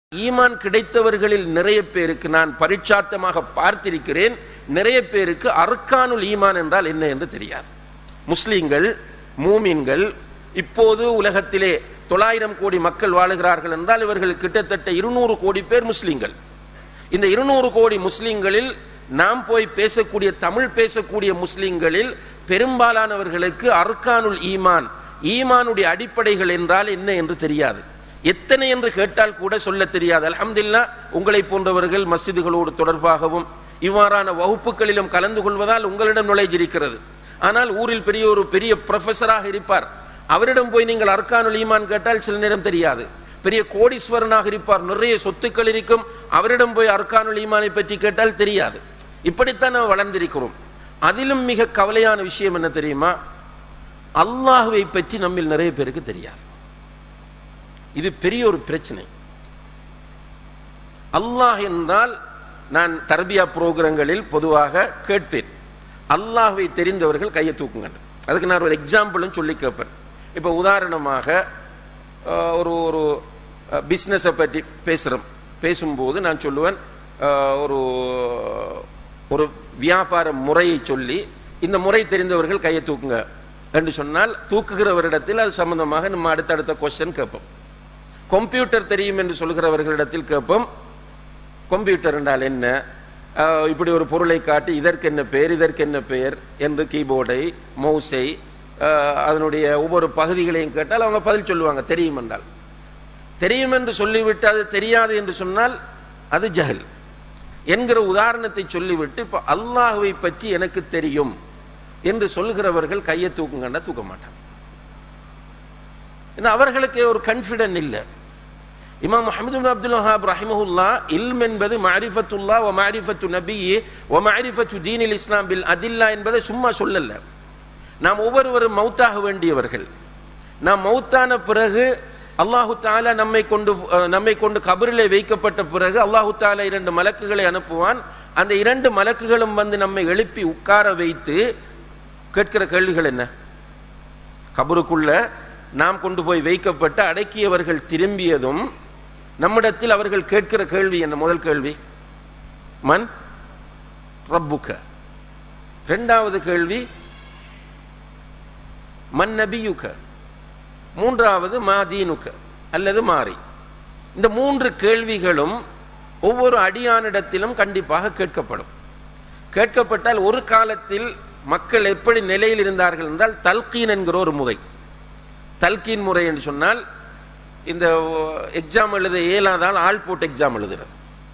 ஈமான் கிடைத்தவர்களில் நிறைய பேருக்கு நான் பரிட்சார்த்தமாக பார்த்திருக்கிறேன் நிறைய பேருக்கு அர்க்கானுல் ஈமான் என்றால் என்ன என்று தெரியாது முஸ்லிம்கள் மூமின்கள் இப்போது உலகத்திலே தொள்ளாயிரம் கோடி மக்கள் வாழுகிறார்கள் என்றால் இவர்கள் கிட்டத்தட்ட இருநூறு கோடி பேர் முஸ்லிம்கள் இந்த இருநூறு கோடி முஸ்லிம்களில் நாம் போய் பேசக்கூடிய தமிழ் பேசக்கூடிய முஸ்லிம்களில் பெரும்பாலானவர்களுக்கு அர்க்கானுல் ஈமான் ஈமானுடைய அடிப்படைகள் என்றால் என்ன என்று தெரியாது எத்தனை என்று கேட்டால் கூட சொல்ல தெரியாது அல்ஹம்துலில்லாஹ் உங்களை போன்றவர்கள் மஸ்ஜிதுகளோடு தொடர்பாகவும் இவ்வாறான வகுப்புகளிலும் கலந்து கொள்வதால் உங்களிடம் நுழைஞ்சு இருக்கிறது ஆனால் ஊரில் பெரிய ஒரு பெரிய ப்ரொஃபஸராக இருப்பார் அவரிடம் போய் நீங்கள் அர்க்கானுல் ஈமான் கேட்டால் சில நேரம் தெரியாது பெரிய கோடீஸ்வரனாக இருப்பார் நிறைய சொத்துக்கள் இருக்கும் அவரிடம் போய் அர்க்கானுல் ஈமானை பற்றி கேட்டால் தெரியாது இப்படித்தான் நாம் வளர்ந்திருக்கிறோம் அதிலும் மிக கவலையான விஷயம் என்ன தெரியுமா அல்லாஹுவை பற்றி நம்மில் நிறைய பேருக்கு தெரியாது இது பெரிய ஒரு பிரச்சனை அல்லாஹ் என்றால் நான் தர்பியா புரோகிரங்களில் பொதுவாக கேட்பேன் அல்லாஹ்வை தெரிந்தவர்கள் கையை தூக்குங்க அதுக்கு நான் ஒரு எக்ஸாம்பிளும் சொல்லி கேட்பேன் இப்போ உதாரணமாக அஹ், ஒரு ஒரு பிஸ்னஸை பற்றி பேசுகிறோம் பேசும்போது நான் சொல்லுவேன் அஹ், ஒரு ஒரு வியாபார முறையை சொல்லி இந்த முறை தெரிந்தவர்கள் கையை தூக்குங்க என்று சொன்னால் தூக்குகிறவரிடத்தில் அது சம்பந்தமாக நம்ம அடுத்தடுத்த கொஸ்டின் கேட்போம் கம்ப்யூட்டர் தெரியும் என்று சொல்கிறவர்களிடத்தில் கேட்போம் கம்ப்யூட்டர் என்றால் என்ன அஹ், இப்படி ஒரு பொருளை காட்டி இதற்கு என்ன பெயர் இதற்கு என்ன பெயர் என்று கீபோர்டை மவுஸை அஹ், அதனுடைய ஒவ்வொரு பகுதிகளையும் கேட்டால் அவங்க பதில் சொல்லுவாங்க தெரியும் என்றால் தெரியும் என்று சொல்லிவிட்டு அது தெரியாது என்று சொன்னால் அது ஜஹல் என்கிற உதாரணத்தை சொல்லிவிட்டு இப்போ அல்லாஹுவை பற்றி எனக்கு தெரியும் என்று சொல்கிறவர்கள் கையை தூக்குங்கன்னா தூக்க மாட்டாங்க ஏன்னா அவர்களுக்கு ஒரு கன்ஃபிடன்ட் இல்லை இமாம் முஹம்மது பின் அப்துல் வஹாப் ரஹிமஹுல்லா இல்ம் என்பது மாரிஃபத்துல்லா ஒ மாரிஃபத்து நபி ஒ மாரிஃபத்து தீனில் இஸ்லாம் பில் அதில்லா என்பதை சும்மா சொல்லல நாம் ஒவ்வொருவரும் மௌத்தாக வேண்டியவர்கள் நாம் மௌத்தான பிறகு அல்லாஹு தாலா நம்மை கொண்டு அஹ், நம்மை கொண்டு கபரிலே வைக்கப்பட்ட பிறகு அல்லாஹு தாலா இரண்டு மலக்குகளை அனுப்புவான் அந்த இரண்டு மலக்குகளும் வந்து நம்மை எழுப்பி உட்கார வைத்து கேட்கிற கேள்விகள் என்ன கபருக்குள்ள நாம் கொண்டு போய் வைக்கப்பட்ட அடக்கியவர்கள் திரும்பியதும் நம்மிடத்தில் அவர்கள் கேட்கிற கேள்வி என்ன முதல் கேள்வி மன் ரப்புக்க இரண்டாவது கேள்வி மன் நபியுக்க மூன்றாவது மாதீனுக்க அல்லது மாறி இந்த மூன்று கேள்விகளும் ஒவ்வொரு அடியானிடத்திலும் கண்டிப்பாக கேட்கப்படும் கேட்கப்பட்டால் ஒரு காலத்தில் மக்கள் எப்படி நிலையில் இருந்தார்கள் என்றால் தல்கீன் என்கிற ஒரு முறை தல்கீன் முறை என்று சொன்னால் இந்த எக்ஸாம் எழுத இயலாதால் ஆள் போட்டு எக்ஸாம் எழுதுறது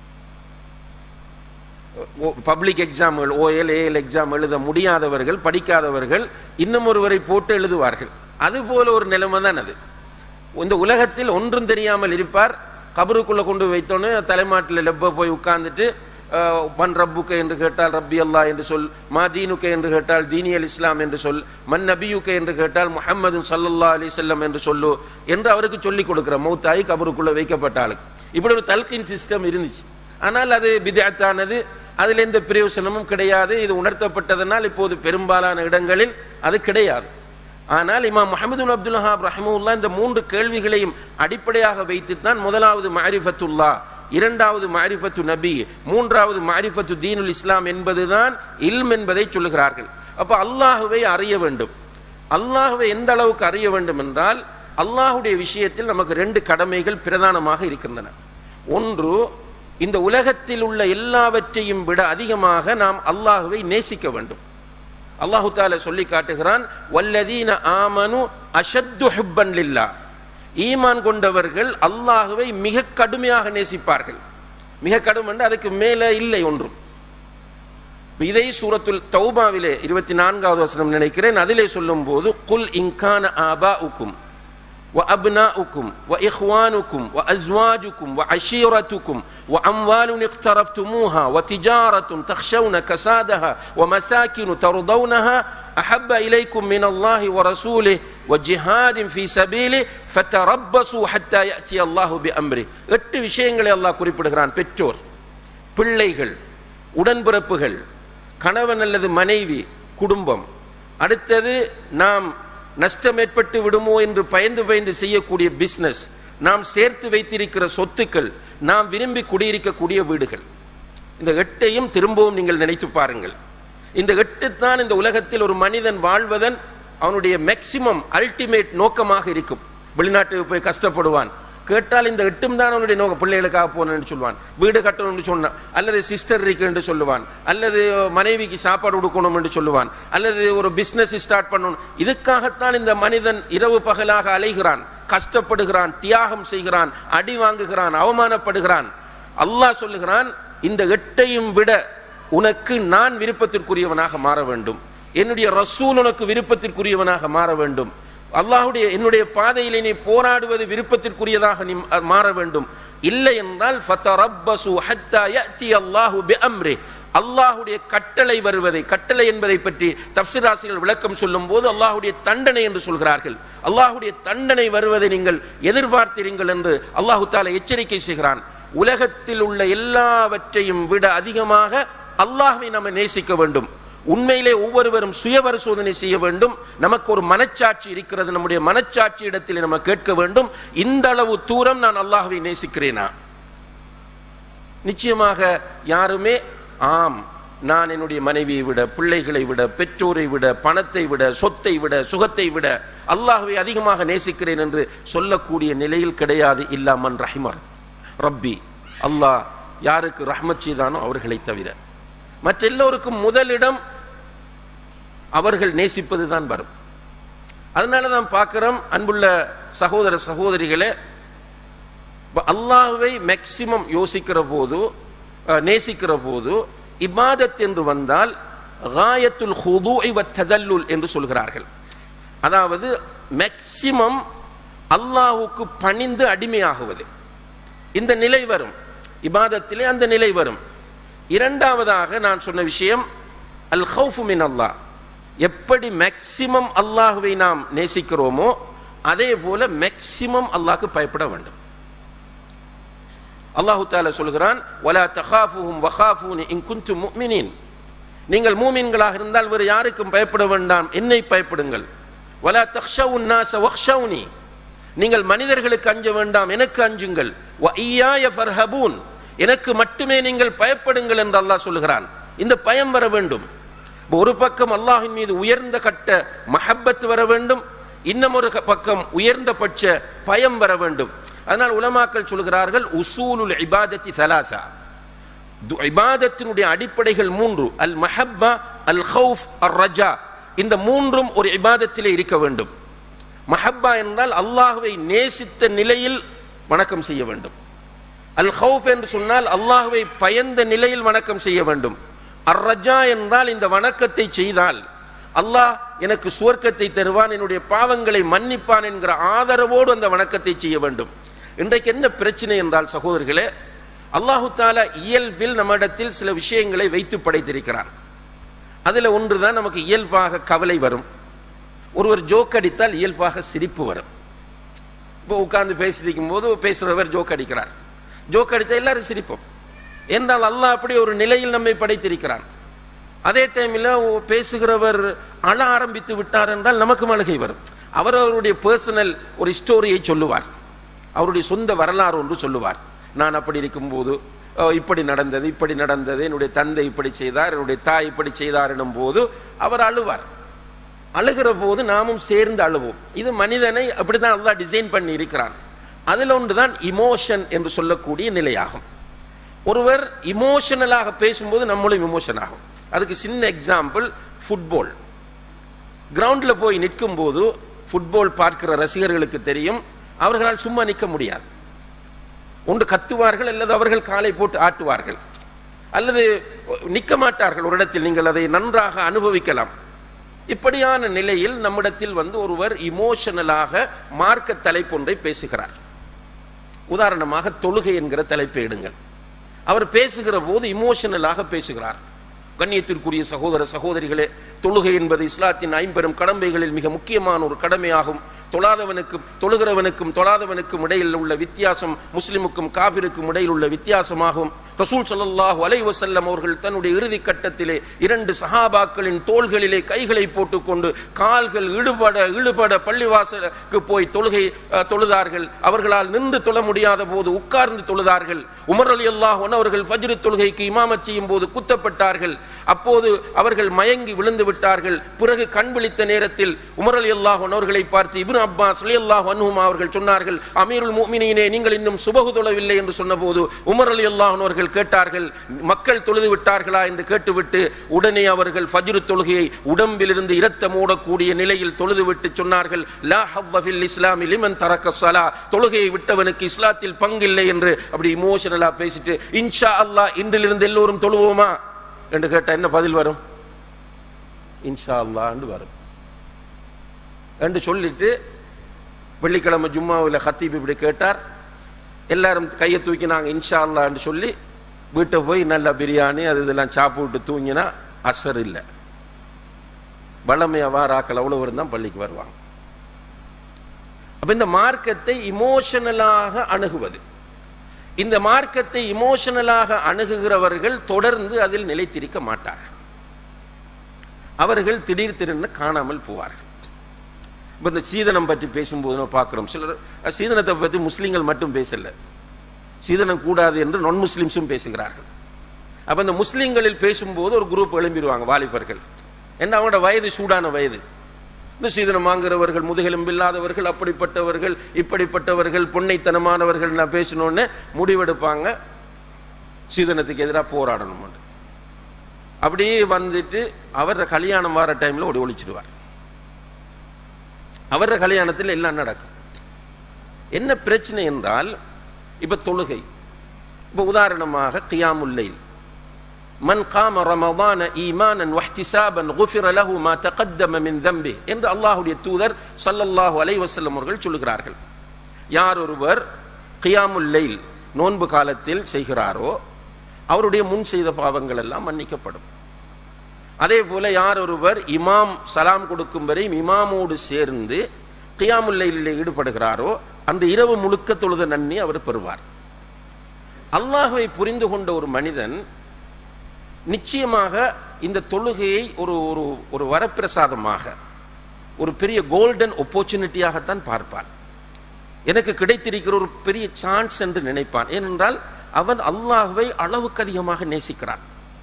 பப்ளிக் எக்ஸாம்கள் ஓஎல் ஏஎல் எக்ஸாம் எழுத முடியாதவர்கள் படிக்காதவர்கள் இன்னும் ஒருவரை போட்டு எழுதுவார்கள் அதுபோல ஒரு நிலைமை தான் அது இந்த உலகத்தில் ஒன்றும் தெரியாமல் இருப்பார் கபருக்குள்ள கொண்டு வைத்தோன்னே தலைமாட்டில் லெப்ப போய் உட்கார்ந்துட்டு அஹ், மன் ரப்புக்க என்று கேட்டால் ரப்பி அல்லா என்று சொல் மா தீனுக்க என்று கேட்டால் தீனி அல் இஸ்லாம் என்று சொல் மன் நபியுக்க என்று கேட்டால் முஹம்மது சல்லல்லா அலி செல்லம் என்று சொல்லு என்று அவருக்கு சொல்லிக் கொடுக்கிற மௌத்தாய் கபருக்குள்ள வைக்கப்பட்ட ஆளுக்கு இப்படி ஒரு தல்கின் சிஸ்டம் இருந்துச்சு ஆனால் அது பிதாத்தானது அதில் எந்த பிரயோசனமும் கிடையாது இது உணர்த்தப்பட்டதனால் இப்போது பெரும்பாலான இடங்களில் அது கிடையாது ஆனால் இமாம் முஹம்மது பின் அப்துல் வஹாப் ரஹிமுல்லா இந்த மூன்று கேள்விகளையும் அடிப்படையாக வைத்துத்தான் முதலாவது மாரிஃபத்துல்லா இரண்டாவது மாரிஃபத்து நபி மூன்றாவது மாரிஃபத்து தீனுல் இஸ்லாம் என்பதுதான் இல்ம் என்பதை சொல்லுகிறார்கள் அப்ப அல்லாஹுவை அறிய வேண்டும் அல்லாஹுவை எந்த அளவுக்கு அறிய வேண்டும் என்றால் அல்லாஹுடைய விஷயத்தில் நமக்கு ரெண்டு கடமைகள் பிரதானமாக இருக்கின்றன ஒன்று இந்த உலகத்தில் உள்ள எல்லாவற்றையும் விட அதிகமாக நாம் அல்லாஹுவை நேசிக்க வேண்டும் அல்லாஹு தால சொல்லி காட்டுகிறான் வல்லதீன ஆமனு அஷத்து ஹுப்பன் லில்லா ஈமான் கொண்டவர்கள் அல்லாஹுவை மிக கடுமையாக நேசிப்பார்கள் மிக கடும் என்று அதுக்கு மேலே இல்லை ஒன்றும் இதை சூரத்துல் தௌபாவிலே இருபத்தி நான்காவது வசனம் நினைக்கிறேன் அதிலே சொல்லும் போது குல் இன்கான ஆபா உக்கும் وأبناؤكم وإخوانكم وأزواجكم وعشيرتكم وأموال اقترفتموها وتجارة تخشون كسادها ومساكن ترضونها أحب إليكم من الله ورسوله وجهاد في سبيله فتربصوا حتى يأتي الله بأمره எட்டு விஷயங்களை அல்லாஹ் குறிப்பிடுகிறான் பெற்றோர் பிள்ளைகள் உடன்பிறப்புகள் கணவன் அல்லது மனைவி குடும்பம் அடுத்தது நாம் நஷ்டம் ஏற்பட்டு விடுமோ என்று பயந்து பயந்து செய்யக்கூடிய பிசினஸ் நாம் சேர்த்து வைத்திருக்கிற சொத்துக்கள் நாம் விரும்பி குடியிருக்கக்கூடிய வீடுகள் இந்த எட்டையும் திரும்பவும் நீங்கள் நினைத்து பாருங்கள் இந்த எட்டு தான் இந்த உலகத்தில் ஒரு மனிதன் வாழ்வதன் அவனுடைய மேக்சிமம் அல்டிமேட் நோக்கமாக இருக்கும் வெளிநாட்டுக்கு போய் கஷ்டப்படுவான் கேட்டால் இந்த எட்டும் தான் அவனுடைய நோக்கம் பிள்ளைகளுக்காக போகணும்னு சொல்லுவான் வீடு கட்டணும்னு சொன்னான் அல்லது சிஸ்டர் இருக்கு என்று சொல்லுவான் அல்லது மனைவிக்கு சாப்பாடு கொடுக்கணும் என்று சொல்லுவான் அல்லது ஒரு பிசினஸ் ஸ்டார்ட் பண்ணணும் இதுக்காகத்தான் இந்த மனிதன் இரவு பகலாக அலைகிறான் கஷ்டப்படுகிறான் தியாகம் செய்கிறான் அடி வாங்குகிறான் அவமானப்படுகிறான் அல்லாஹ் சொல்லுகிறான் இந்த எட்டையும் விட உனக்கு நான் விருப்பத்திற்குரியவனாக மாற வேண்டும் என்னுடைய ரசூல் உனக்கு விருப்பத்திற்குரியவனாக மாற வேண்டும் அல்லாஹுடைய என்னுடைய பாதையிலே நீ போராடுவது விருப்பத்திற்குரியதாக நீ மாற வேண்டும் இல்லை என்றால் ஃபதரப்பசு ஹத்தா யஅதி அல்லாஹு பிஅம்ரி அல்லாஹுடைய கட்டளை வருவதை கட்டளை என்பதை பற்றி தப்சிராசிகள் விளக்கம் சொல்லும் போது அல்லாஹுடைய தண்டனை என்று சொல்கிறார்கள் அல்லாஹுடைய தண்டனை வருவதை நீங்கள் எதிர்பார்த்தீர்கள் என்று அல்லாஹு தாலா எச்சரிக்கை செய்கிறான் உலகத்தில் உள்ள எல்லாவற்றையும் விட அதிகமாக அல்லாஹ்வை நம்ம நேசிக்க வேண்டும் உண்மையிலே ஒவ்வொருவரும் சுய பரிசோதனை செய்ய வேண்டும் நமக்கு ஒரு மனச்சாட்சி இருக்கிறது நம்முடைய மனச்சாட்சி இடத்தில் நம்ம கேட்க வேண்டும் இந்த அளவு தூரம் நான் அல்லாஹ்வை நேசிக்கிறேனா நிச்சயமாக யாருமே ஆம் நான் என்னுடைய மனைவியை விட பிள்ளைகளை விட பெற்றோரை விட பணத்தை விட சொத்தை விட சுகத்தை விட அல்லாஹ்வை அதிகமாக நேசிக்கிறேன் என்று சொல்லக்கூடிய நிலையில் கிடையாது இல்லாமன் ரஹிமர் ரப்பி அல்லாஹ் யாருக்கு ரஹ்மத் செய்தானோ அவர்களை தவிர மற்ற எல்லோருக்கும் முதலிடம் அவர்கள் நேசிப்பது தான் வரும் அதனால தான் பார்க்கிறோம் அன்புள்ள சகோதர சகோதரிகளே அல்லாஹ்வை மேக்சிமம் யோசிக்கிற போது நேசிக்கிற போது இபாதத் என்று வந்தால் காயத்துல் ஹுதூஇ வத்ததல்லுல் என்று சொல்கிறார்கள் அதாவது மேக்சிமம் அல்லாஹுக்கு பணிந்து அடிமையாகுவது இந்த நிலை வரும் இபாதத்திலே அந்த நிலை வரும் இரண்டாவதாக நான் சொன்ன விஷயம் அல் ஹவுஃபு மின் அல்லாஹ் எப்படி மேக்சிமம் அல்லாஹுவை நாம் நேசிக்கிறோமோ அதே போல மேக்சிமம் அல்லாஹ்க்கு பயப்பட வேண்டும் அல்லாஹு தாலா சொல்கிறான் வலா தகாஃபுஹும் வகாஃபூனி இன் குன்தும் முஃமினீன் நீங்கள் மூமின்களாக இருந்தால் வேறு யாருக்கும் பயப்பட வேண்டாம் என்னை பயப்படுங்கள் வலா தக்ஷவுன் நாச வக்ஷவுனி நீங்கள் மனிதர்களுக்கு அஞ்ச வேண்டாம் எனக்கு அஞ்சுங்கள் வ ஈயாய ஃபர்ஹபூன் எனக்கு மட்டுமே நீங்கள் பயப்படுங்கள் என்று அல்லாஹ் சொல்லுகிறான் இந்த பயம் வர வேண்டும் ஒரு பக்கம் அல்லாஹின் மீது உயர்ந்த கட்ட மஹப்பத் வர வேண்டும் இன்னும் ஒரு பக்கம் உயர்ந்த பட்ச பயம் வர வேண்டும் அதனால் உலமாக்கள் சொல்கிறார்கள் உசூலுல் இபாதத்தி சலாசா இபாதத்தினுடைய அடிப்படைகள் மூன்று அல் மஹப்பா அல் ஹவுஃப் அர் ரஜா இந்த மூன்றும் ஒரு இபாதத்திலே இருக்க வேண்டும் மஹப்பா என்றால் அல்லாஹுவை நேசித்த நிலையில் வணக்கம் செய்ய வேண்டும் அல் ஹவுஃப் என்று சொன்னால் அல்லாஹுவை பயந்த நிலையில் வணக்கம் செய்ய வேண்டும் அர் ரஜா என்றால் இந்த வணக்கத்தை செய்தால் அல்லாஹ் எனக்கு சுவர்க்கத்தை தருவான் என்னுடைய பாவங்களை மன்னிப்பான் என்கிற ஆதரவோடு அந்த வணக்கத்தை செய்ய வேண்டும் இன்றைக்கு என்ன பிரச்சனை என்றால் சகோதரர்களே அல்லாஹு தாலா இயல்பில் நம்மிடத்தில் சில விஷயங்களை வைத்து படைத்திருக்கிறான் அதில் ஒன்றுதான் நமக்கு இயல்பாக கவலை வரும் ஒருவர் ஜோக் அடித்தால் இயல்பாக சிரிப்பு வரும் இப்போ உட்கார்ந்து பேசிக்கும் போது பேசுறவர் ஜோக் அடிக்கிறார் ஜோக் அடித்தா எல்லாரும் சிரிப்போம் என்றால் அல்லாஹ் அப்படி ஒரு நிலையில் நம்மை படைத்திருக்கிறான் அதே டைமில் பேசுகிறவர் அழ ஆரம்பித்து விட்டார் என்றால் நமக்கு அழுகை வரும் அவர் அவருடைய பர்சனல் ஒரு ஸ்டோரியை சொல்லுவார் அவருடைய சொந்த வரலாறு ஒன்று சொல்லுவார் நான் அப்படி இருக்கும்போது இப்படி நடந்தது இப்படி நடந்தது என்னுடைய தந்தை இப்படி செய்தார் என்னுடைய தாய் இப்படி செய்தார் எனும் போது அவர் அழுவார் அழுகிற போது நாமும் சேர்ந்து அழுவோம் இது மனிதனை அப்படித்தான் நல்லா டிசைன் பண்ணி இருக்கிறான் அதில் ஒன்றுதான் இமோஷன் என்று சொல்லக்கூடிய நிலையாகும் ஒருவர் இமோஷனலாக பேசும்போது நம்மளும் இமோஷன் ஆகும் அதுக்கு சின்ன எக்ஸாம்பிள் ஃபுட்பால் கிரவுண்டில் போய் நிற்கும் போது ஃபுட்பால் பார்க்கிற ரசிகர்களுக்கு தெரியும் அவர்களால் சும்மா நிற்க முடியாது ஒன்று கத்துவார்கள் அல்லது அவர்கள் காலை போட்டு ஆட்டுவார்கள் அல்லது நிற்க மாட்டார்கள் ஒரு இடத்தில் நீங்கள் அதை நன்றாக அனுபவிக்கலாம் இப்படியான நிலையில் நம்மிடத்தில் வந்து ஒருவர் இமோஷனலாக மார்க்க தலைப்பொன்றை பேசுகிறார் உதாரணமாக தொழுகை என்கிற தலைப்பை எடுங்கள் அவர் பேசுகிற போது இமோஷனலாக பேசுகிறார் கண்ணியத்திற்குரிய சகோதர சகோதரிகளே தொழுகை என்பது இஸ்லாத்தின் ஐம்பெரும் கடமைகளில் மிக முக்கியமான ஒரு கடமையாகும் தொழாதவனுக்கும் தொழுகிறவனுக்கும் தொழாதவனுக்கும் இடையில் உள்ள வித்தியாசம் முஸ்லிமுக்கும் காபிருக்கும் இடையில் உள்ள வித்தியாசமாகும் ரசூல் ஸல்லல்லாஹு அலைஹி வஸல்லம் அவர்கள் தன்னுடைய இறுதி கட்டத்திலே இரண்டு சஹாபாக்களின் தோள்களிலே கைகளை போட்டுக்கொண்டு கால்கள் இழுபட இழுபட பள்ளிவாசலுக்கு போய் தொழுகை அஹ், தொழுதார்கள் அவர்களால் நின்று தொழ முடியாத போது உட்கார்ந்து தொழுதார்கள் உமர் அலி அல்லாஹ் அவர்கள் ஃபஜ்ரு தொழுகைக்கு இமாமத் செய்யும் போது குத்தப்பட்டார்கள் அப்போது அவர்கள் மயங்கி விழுந்து விட்டார்கள் பிறகு கண் விழித்த நேரத்தில் உமர் அலி அல்லாஹ் அவர்களை பார்த்து இப்னு அப்பாஸ் அலி அல்லாஹ் அன்ஹுமா அவர்கள் சொன்னார்கள் அமீருல் முஃமினீனே நீங்கள் இன்னும் சுபகு தொழவில்லை என்று சொன்னபோது உமர் அலி அல்லாஹ் அவர்கள் கேட்டார்கள் மக்கள் தொழுது விட்டார்களா என்று கேட்டுவிட்டு உடனே அவர்கள் ஃபஜ்ரு தொழுகையை உடம்பிலிருந்து இரத்தம் ஓடக்கூடிய நிலையில் தொழுதுவிட்டு சொன்னார்கள் லா ஹவ்வ ஃபில் இஸ்லாமி லிமன் தரக்க ஸலா தொழுகையை விட்டவனுக்கு இஸ்லாத்தில் பங்கில்லை என்று அப்படி இமோஷனலா பேசிட்டு இன்ஷா அல்லாஹ் இன்றிலிருந்து எல்லோரும் தொழுவோமா என்று கேட்டா என்ன பதில் வரும் இன்ஷா அல்லாஹ்னு வரும் என்று சொல்லிட்டு வெள்ளிக்கிழமை ஜும்மாவில் ஹத்தீப் இப்படி கேட்டார் எல்லாரும் கையை தூக்கி நாங்கள் இன்ஷா அல்லான்னு சொல்லி வீட்டை போய் நல்ல பிரியாணி அது இதெல்லாம் சாப்பிட்டு தூங்கினா அசர் இல்லை வளமையாக வாராக்கள் அவ்வளோ இருந்தால் பள்ளிக்கு வருவாங்க அப்ப இந்த மார்க்கத்தை இமோஷனலாக அணுகுவது இந்த மார்க்கத்தை இமோஷனலாக அணுகுகிறவர்கள் தொடர்ந்து அதில் நிலைத்திருக்க மாட்டார்கள் அவர்கள் திடீர் திடீர்னு காணாமல் போவார்கள் இப்போ இந்த சீதனம் பற்றி பேசும்போது நம்ம பார்க்குறோம் சிலர் அஹ், சீதனத்தை பற்றி முஸ்லீம்கள் மட்டும் பேசல சீதனம் கூடாது என்று நான் முஸ்லிம்ஸும் பேசுகிறார்கள் அப்போ இந்த முஸ்லீம்களில் பேசும்போது ஒரு குரூப் எழும்பிடுவாங்க வாலிபர்கள் என்ன அவங்களோட வயது சூடான வயது இந்த சீதனம் வாங்குறவர்கள் முதுகெலும்பு இல்லாதவர்கள் அப்படிப்பட்டவர்கள் இப்படிப்பட்டவர்கள் பொன்னைத்தனமானவர்கள் நான் பேசணுன்னு முடிவெடுப்பாங்க சீதனத்துக்கு எதிராக போராடணும் அப்படியே வந்துட்டு அவர கல்யாணம் வர டைம்ல ஓடி ஒழிச்சிடுவார் அவர கல்யாணத்தில் எல்லாம் நடக்கும் என்ன பிரச்சனை என்றால் இப்ப தொழுகை இப்ப உதாரணமாக கியாமுல்லைல் மன் காம ரமதான ஈமானன் வஹ்திசாபன் குஃபிர லஹு மா தகத்தம மின் தம்பி என்று அல்லாஹ்வுடைய தூதர் ஸல்லல்லாஹு அலைஹி வஸல்லம் அவர்கள் சொல்லுகிறார்கள் யார் ஒருவர் கியாமுல்லைல் நோன்பு காலத்தில் செய்கிறாரோ அவருடைய முன் செய்த பாவங்கள் எல்லாம் மன்னிக்கப்படும் அதே போல யார் ஒருவர் இமாம் சலாம் கொடுக்கும் வரை இமாமோடு சேர்ந்து கியாமுல்லையில் ஈடுபடுகிறாரோ அந்த இரவு முழுக்க தொழுத நன்னி அவர் பெறுவார் அல்லாஹ்வை புரிந்து கொண்ட ஒரு மனிதன் நிச்சயமாக இந்த தொழுகையை ஒரு ஒரு ஒரு வரப்பிரசாதமாக ஒரு பெரிய கோல்டன் ஒப்போர்ச்சுனிட்டியாகத்தான் பார்ப்பான் எனக்கு கிடைத்திருக்கிற ஒரு பெரிய சான்ஸ் என்று நினைப்பான் ஏனென்றால் அவன் அல்லாஹ்வை அளவுக்கு அதிகமாக நேசிக்கிறான்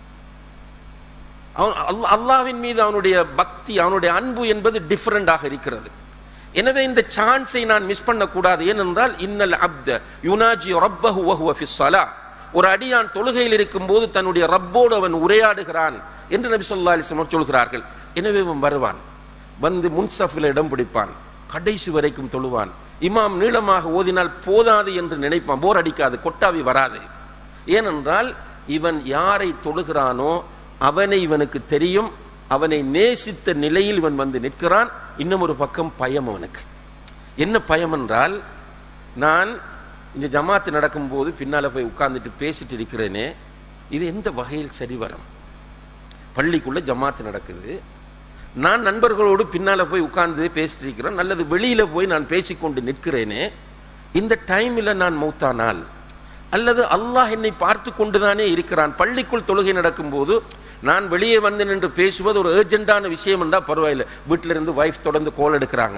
அவன் அல்- அல்லாஹ்வின் மீது அவனுடைய பக்தி அவனுடைய அன்பு என்பது டிஃபரெண்டாக இருக்கிறது எனவே இந்த சான்ஸை நான் மிஸ் பண்ணக்கூடாது ஏனென்றால் இன்னல் அப்த யுனாஜி ரப்பஹு வஹுவ ஃபிஸ் ஸலா ஒரு அடியான் தொழுகையில் இருக்கும்போது தன்னுடைய ரப்போடு அவன் உரையாடுகிறான் என்று நபி ஸல்லல்லாஹு அலைஹி வஸல்லம் சொல்கிறார்கள் எனவே அவன் வருவான் வந்து முன்சஃபில் இடம் பிடிப்பான் கடைசி வரைக்கும் தொழுவான் இமாம் நீளமாக ஓதினால் போதாது என்று நினைப்பான் போர் அடிக்காது கொட்டாவி வராது ஏனென்றால் இவன் யாரை தொழுகிறானோ அவனை இவனுக்கு தெரியும் அவனை நேசித்த நிலையில் இவன் வந்து நிற்கிறான் இன்னும் ஒரு பக்கம் பயம் அவனுக்கு என்ன பயம் என்றால் நான் இந்த ஜமாத்து நடக்கும்போது பின்னால போய் உட்கார்ந்துட்டு பேசிட்டு இருக்கிறேனே இது எந்த வகையில் சரி வரும் பள்ளிக்குள்ள ஜமாத்து நடக்குது நான் நண்பர்களோடு பின்னால போய் உட்கார்ந்து பேசிட்டு இருக்கிறேன் நல்லது வெளியில போய் நான் பேசிக்கொண்டு நிற்கிறேனே இந்த டைமில் நான் மௌத்தானால் அல்லது அல்லாஹ் என்னை பார்த்து கொண்டுதானே இருக்கிறான் பள்ளிக்குள் தொழுகை நடக்கும்போது நான் வெளியே வந்து நின்று பேசுவது ஒரு ஏர்ஜென்டான விஷயம் என்றால் பரவாயில்லை வீட்டில இருந்து வைஃப் தொடர்ந்து கோல் எடுக்கிறாங்க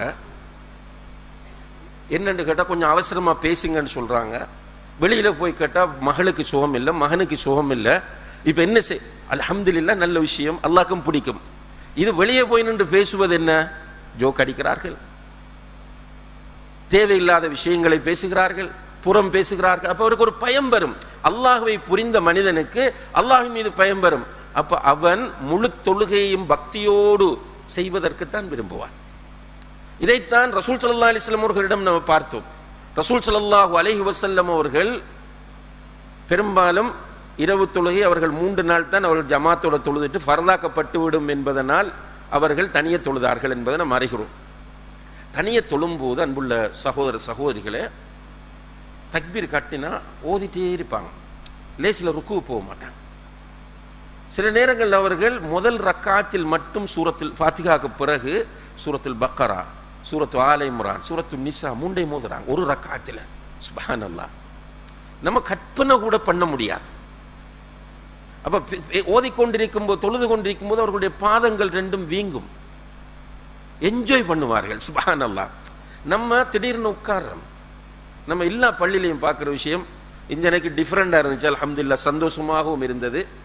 என்னன்னு கேட்டால் கொஞ்சம் அவசரமா பேசுங்கன்னு சொல்றாங்க வெளியில போய் கேட்டால் மகளுக்கு சுகம் இல்லை மகனுக்கு சுகம் இல்லை இப்போ என்ன செய் அல்ஹம்துலில்லாஹ் நல்ல விஷயம் அல்லாஹ்க்கும் பிடிக்கும் இது வெளியே போய் நின்று பேசுவது என்ன ஜோக் அடிக்கிறார்கள் தேவையில்லாத விஷயங்களை பேசுகிறார்கள் புறம் பேசுகிறார்கள் அப்ப அவருக்கு ஒரு பயம் வரும் அல்லாஹ்வை புரிந்த மனிதனுக்கு அல்லாஹ்வின் மீது பயம் வரும் அப்ப அவன் முழு தொழுகையும் பக்தியோடு செய்வதற்குத்தான் விரும்புவான் இதைத்தான் ரசூல் ஸல்லல்லாஹு அலைஹி வஸல்லம் அவர்களிடம் நம்ம பார்த்தோம் ரசூல் ஸல்லல்லாஹு அலைஹி வஸல்லம் அவர்கள் பெரும்பாலும் இரவு தொழுகை அவர்கள் மூன்று நாள் தான் அவர்கள் ஜமாத்தோட தொழுதுட்டு ஃபர்தாக்கப்பட்டு விடும் என்பதனால் அவர்கள் தனியே தொழுதார்கள் என்பதை நாம் அறிகிறோம் தனியே தொழும்போது அன்புள்ள சகோதர சகோதரிகளே தக்பீர் கட்டினா ஓதிட்டே இருப்பாங்க லேசில் ருக்கு போக மாட்டாங்க சில நேரங்கள் அவர்கள் முதல் ரக்காத்தில் மட்டும் சூரத்தில் ஃபாத்திகாக்கு பிறகு சூரத்துல் பக்கரா சூரத்து ஆலை இம்ரான் சூரத்து நிசா மூண்டை மோதுறாங்க ஒரு ரக்காத்தில் சுபஹானல்லாஹ் நம்ம கற்பனை கூட பண்ண முடியாது அப்ப பி- பி- ஓதிக்கொண்டிருக்கும் போது தொழுது கொண்டிருக்கும் போது அவர்களுடைய பாதங்கள் ரெண்டும் வீங்கும் என்ஜாய் பண்ணுவார்கள் சுபஹானல்லாஹ் நம்ம திடீர்னு உட்கார்றோம் நம்ம எல்லா பள்ளியிலையும் பார்க்குற விஷயம் இந்த எனக்கு டிஃப்ரெண்டாக இருந்துச்சு அல்ஹம்துலில்லாஹ் சந்தோஷமாகவும் இருந்தது